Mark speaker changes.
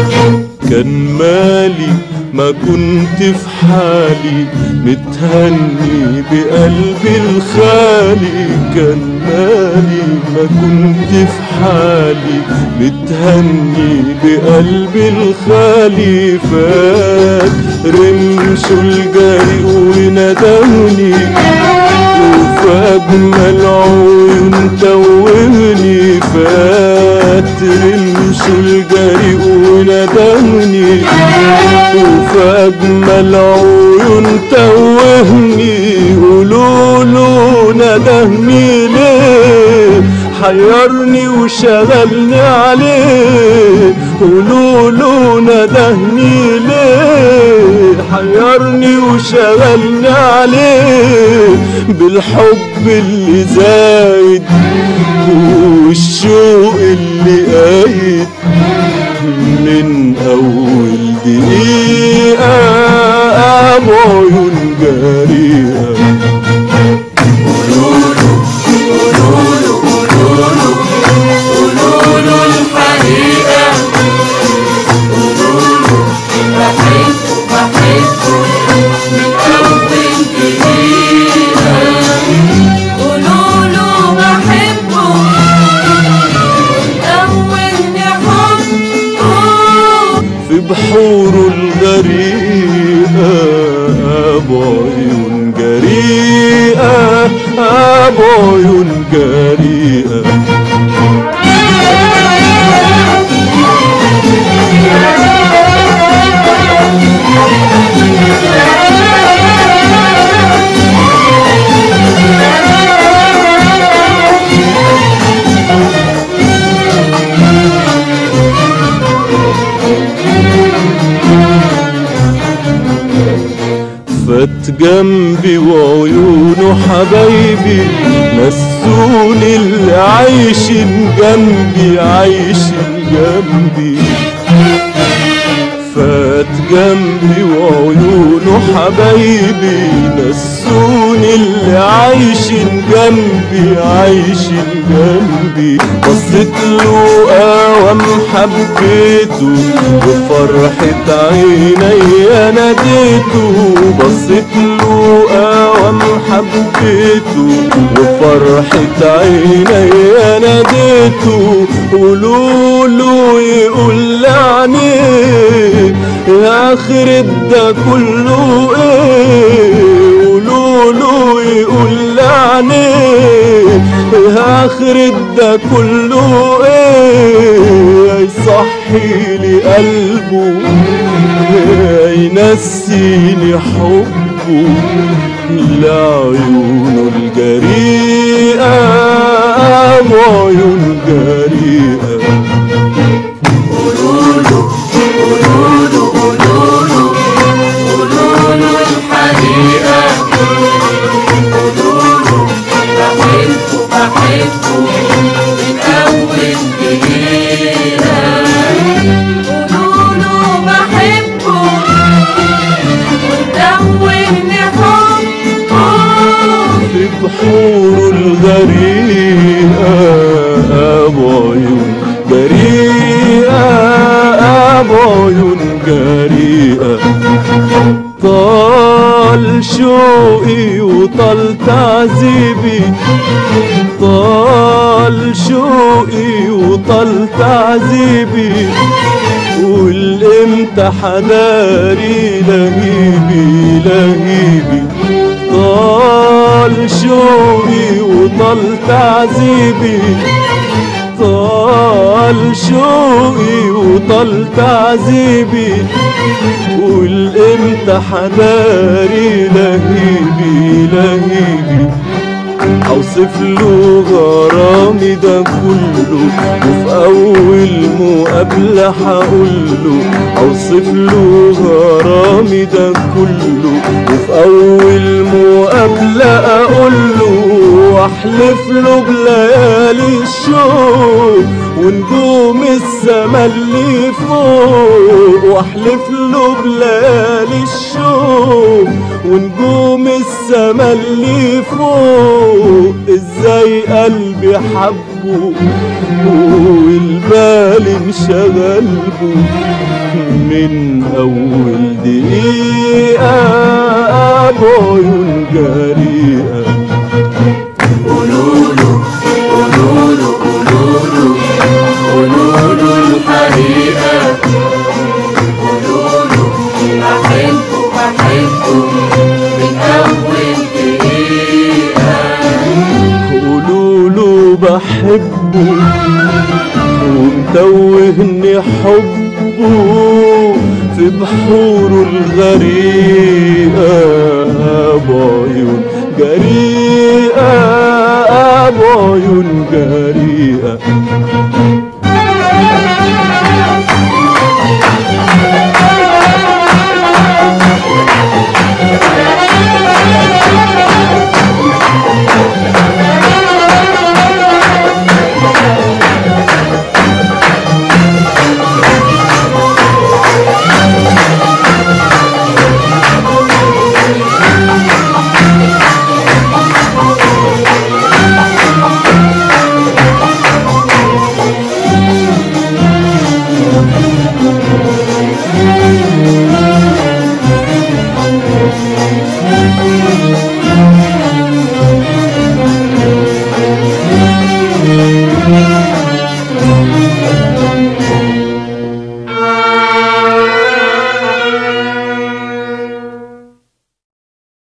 Speaker 1: كان مالي ما كنت في حالي متهني بقلبي الخالي كان مالي ما كنت في حالي متهني بقلبي الخالي فات رمشه الجري وندهني وفي أجمل عيون توهني فات رمشه الجري وندهني وفي أجمل عيون توهني قولوله ندهني ليه حيرني وشغلني عليه قولوله ندهني ليه حيرني وشغلني عليه بالحب اللي زايد والشوق اللي قايد من أول دقيقة أبو عيون جريئة
Speaker 2: قولوا الحقيقة قولوا بحبه بحبه من أول دقيقة قولوا له بحبه أول حبه
Speaker 1: في بحوره الغريقة أبو عيون جريئة أبو عيون جريئة فات جنبي وعيونه حبايبي نسوني اللي عايشين جنبي عايشين جنبي فات جنبي وعيونه حبايبي نسوني اللي عايشين جنبي عايشين جنبي بصيت له قوام حبيته بفرحة عيني ناديته بصيت له قوام حبيته بفرحة عيني ناديته قولوا له يقول لعنيه يا آخر ده كله ايه قولوا له يقول لعنيه يا آخر ده كله ايه يصحي لي قلبه ينسيني حبه لعيونه الجريئة وعيون جريئة
Speaker 2: قولوا له الحقيقة قولوا له بحبه بحبه من أول دقيقة قولوا له بحبه ودوني حبه
Speaker 1: في بحور الغريقة أبو عيون جريئة أبو عيون جريئة طال شوقي وطال تعذيبي طال شوقي وطال تعذيبي والامتى حداري لهيبي لهيبي طال شوقي وطال تعذيبي طال شوقي وطال تعذيبي والامتى حداري لهيبي لهيبي اوصف له غرامي ده كله وفي اول مقابلة هقوله اوصف له غرامي ده كله وفي اول مقابلة اقوله واحلف له بليالي الشوق ونجوم السما اللي فوق واحلف له بليالي الشوق ونجوم السما اللي فوق ازاي قلبي حبه والبال انشغل به من اول دقيقة بعيون جريئة
Speaker 2: قولوله قولوله قولوله قولوله الحقيقة قولوله بحبه بحبه من أول دقيقة
Speaker 1: قولوا له بحبه ومتوهني حبه في بحوره الغريقة بعيون جريئة بعيون جريئة